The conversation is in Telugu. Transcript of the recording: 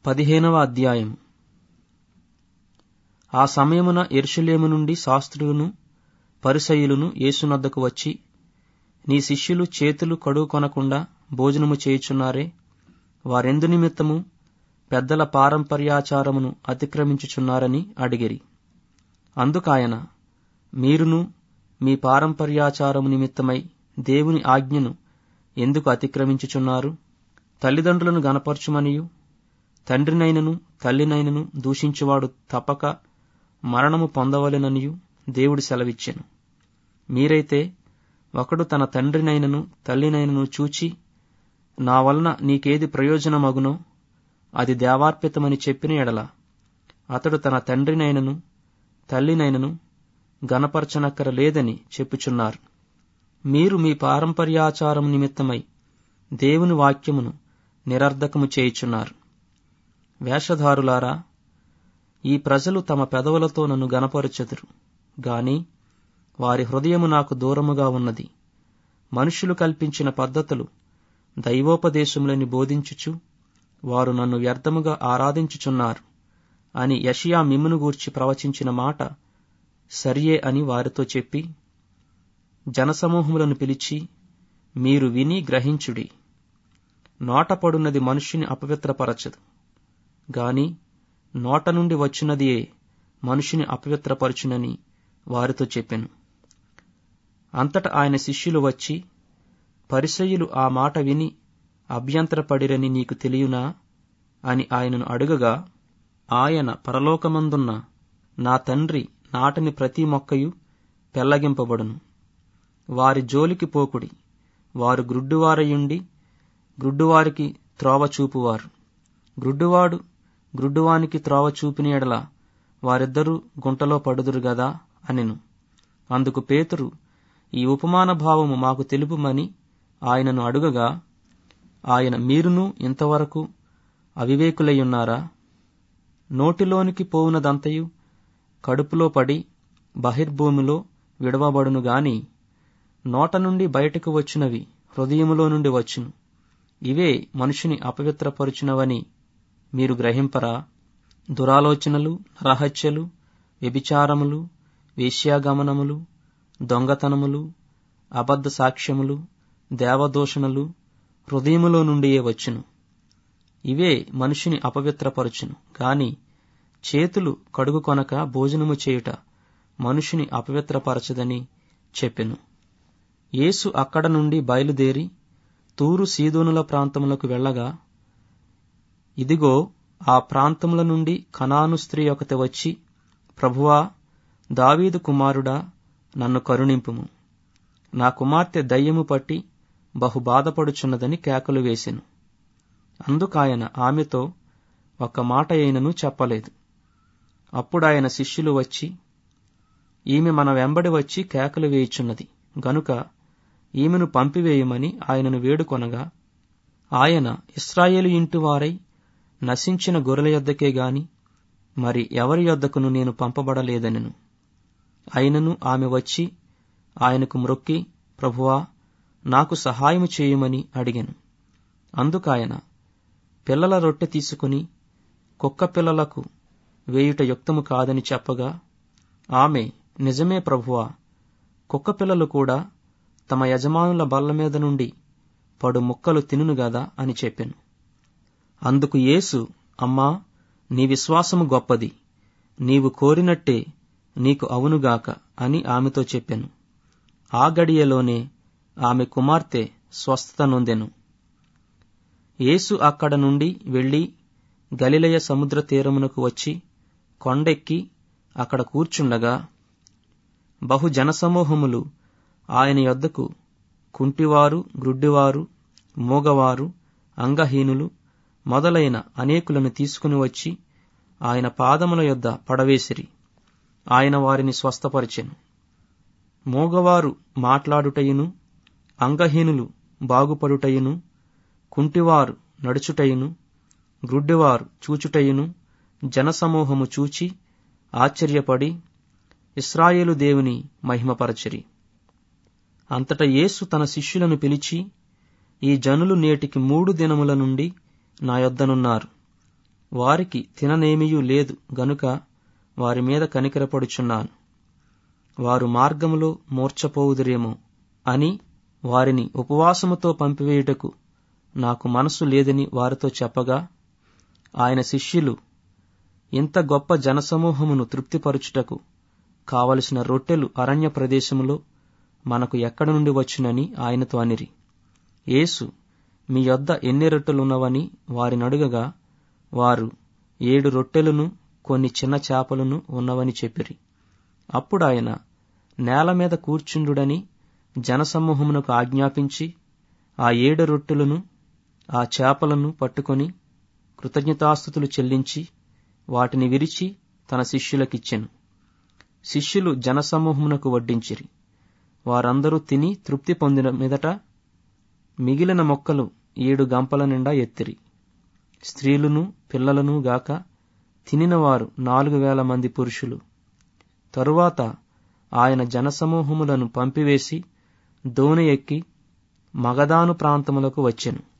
పదిహేనవ అధ్యాయం ఆ సమయమున ఎరుషలేము నుండి శాస్త్రులను పరిసయులను యేసునద్దకు వచ్చి నీ శిష్యులు చేతులు కడుగు కొనకుండా భోజనము చేయుచున్నారే వారెందు నిమిత్తము పెద్దల పారంపర్యాచారమును అతిక్రమించుచున్నారని అడిగిరి అందుకాయన మీరును మీ పారంపర్యాచారము నిమిత్తమై దేవుని ఆజ్ఞను ఎందుకు అతిక్రమించుచున్నారు తల్లిదండ్రులను గనపరచుమనియు తండ్రినైనను తల్లినైనను దూషించువాడు తప్పక మరణము పొందవలెననియు దేవుడు సెలవిచ్చెను మీరైతే ఒకడు తన తండ్రినైనను తల్లినైనను చూచి నా వలన నీకేది ప్రయోజనమగునో అది దేవార్పితమని చెప్పిన ఎడల అతడు తన తండ్రినైనను తల్లినైనను గనపరచనక్కర లేదని చెప్పుచున్నారు మీరు మీ పారంపర్యాచారం నిమిత్తమై దేవుని వాక్యమును నిరర్ధకము చేయుచున్నారు వేషధారులారా ఈ ప్రజలు తమ పెదవులతో నన్ను గనపరచెదురు గాని వారి హృదయము నాకు దూరముగా ఉన్నది మనుషులు కల్పించిన పద్ధతులు దైవోపదేశములని బోధించుచు వారు నన్ను వ్యర్థముగా ఆరాధించుచున్నారు అని యషియా మిమ్మును గూర్చి ప్రవచించిన మాట సరియే అని వారితో చెప్పి జనసమూహములను పిలిచి మీరు విని గ్రహించుడి నోటపడున్నది మనుష్యుని అపవిత్రపరచదు గాని నోట నుండి వచ్చినదియే మనుషుని అపవిత్రపరచునని వారితో చెప్పెను అంతట ఆయన శిష్యులు వచ్చి పరిసయులు ఆ మాట విని అభ్యంతరపడిరని నీకు తెలియనా అని ఆయనను అడుగగా ఆయన పరలోకమందున్న నా తండ్రి నాటని ప్రతి మొక్కయు పెళ్లగింపబడును వారి జోలికి పోకుడి వారు గ్రుడ్డువారయుండి గ్రుడ్డువారికి త్రోవ చూపువారు గ్రుడ్డువాడు గ్రుడ్డువానికి త్రోవ చూపిన ఎడల వారిద్దరూ గుంటలో పడుదురు గదా అనెను అందుకు పేతురు ఈ ఉపమాన భావము మాకు తెలుపుమని ఆయనను అడుగగా ఆయన మీరును ఇంతవరకు అవివేకులయ్యున్నారా నోటిలోనికి పోవునదంతయు కడుపులో పడి బహిర్భూమిలో విడవబడును గాని నోట నుండి బయటకు వచ్చినవి హృదయములో నుండి వచ్చును ఇవే మనుషుని అపవిత్రపరుచునవని మీరు గ్రహింపరా దురాలోచనలు నరహత్యలు వ్యభిచారములు వేశ్యాగమనములు దొంగతనములు అబద్ధ సాక్ష్యములు దేవదూషణలు హృదయములో నుండియే వచ్చును ఇవే మనుషుని అపవిత్రపరచును గాని చేతులు కడుగు కొనక భోజనము చేయుట మనుషుని అపవిత్రపరచదని చెప్పెను యేసు అక్కడ నుండి బయలుదేరి తూరు సీదోనుల ప్రాంతములకు వెళ్ళగా ఇదిగో ఆ ప్రాంతముల నుండి కనాను స్త్రీ ఒకటి వచ్చి ప్రభువా దావీదు కుమారుడా నన్ను కరుణింపుము నా కుమార్తె దయ్యము పట్టి బహు బాధపడుచున్నదని కేకలు వేసెను అందుకాయన ఆమెతో ఒక్క మాట అయినను చెప్పలేదు అప్పుడాయన శిష్యులు వచ్చి ఈమె మన వెంబడి వచ్చి కేకలు వేయుచున్నది గనుక ఈమెను పంపివేయమని ఆయనను వేడుకొనగా ఆయన ఇస్రాయేలు ఇంటి వారై నశించిన గొర్రెల యొద్దకే గాని మరి ఎవరి యొద్దకును నేను పంపబడలేదనెను అయినను ఆమె వచ్చి ఆయనకు మ్రొక్కి ప్రభువా నాకు సహాయము చేయమని అడిగాను అందుకాయన పిల్లల రొట్టె తీసుకుని కుక్క పిల్లలకు వేయుట యుక్తము కాదని చెప్పగా ఆమె నిజమే ప్రభువా కుక్క పిల్లలు కూడా తమ యజమానుల బల్ల మీద నుండి పడు ముక్కలు తినును గదా అని చెప్పాను అందుకు యేసు అమ్మా నీ విశ్వాసము గొప్పది నీవు కోరినట్టే నీకు అవునుగాక అని ఆమెతో చెప్పాను ఆ గడియలోనే ఆమె కుమార్తె స్వస్థత నొందెను యేసు అక్కడ నుండి వెళ్లి గలిలయ సముద్ర తీరమునకు వచ్చి కొండెక్కి అక్కడ కూర్చుండగా బహు జనసమూహములు ఆయన యొద్దకు కుంటివారు గ్రుడ్డివారు మూగవారు అంగహీనులు మొదలైన అనేకులను తీసుకుని వచ్చి ఆయన పాదముల యొద్ద పడవేసిరి ఆయన వారిని స్వస్థపరిచెను మూగవారు మాట్లాడుటయును అంగహీనులు బాగుపడుటయును కుంటివారు నడుచుటయును గ్రుడ్డివారు చూచుటయును జనసమూహము చూచి ఆశ్చర్యపడి ఇస్రాయేలు దేవుని మహిమపరచిరి అంతట యేసు తన శిష్యులను పిలిచి ఈ జనులు నేటికి మూడు దినముల నుండి నా యొద్దనున్నారు వారికి తిననేమియూ లేదు గనుక వారి మీద కనికరపడుచున్నాను వారు మార్గములో మూర్ఛపోవుదురేమో అని వారిని ఉపవాసముతో పంపివేయుటకు నాకు మనసు లేదని వారితో చెప్పగా ఆయన శిష్యులు ఇంత గొప్ప జనసమూహమును తృప్తిపరచుటకు కావలసిన రొట్టెలు అరణ్య ప్రదేశములో మనకు ఎక్కడ నుండి వచ్చునని ఆయనతో అనిరి యేసు మీ యొద్ద ఎన్ని రొట్టెలున్నవని వారినడుగగా వారు ఏడు రొట్టెలను కొన్ని చిన్న చేపలను ఉన్నవని చెప్పిరి అప్పుడు ఆయన నేల మీద కూర్చుండుడని జనసమూహమునకు ఆజ్ఞాపించి ఆ ఏడు రొట్టెలను ఆ చేపలను పట్టుకొని కృతజ్ఞతాస్థుతులు చెల్లించి వాటిని విరిచి తన శిష్యులకిచ్చెను శిష్యులు జనసమూహమునకు వడ్డించిరి వారందరూ తిని తృప్తి పొందిన మీదట మిగిలిన మొక్కలు ఏడు గంపల నిండా ఎత్తిరి స్త్రీలను పిల్లలను గాక తినినవారు నాలుగు వేల మంది పురుషులు తరువాత ఆయన జనసమూహములను పంపివేసి దోణి ఎక్కి మగదాను ప్రాంతములకు వచ్చెను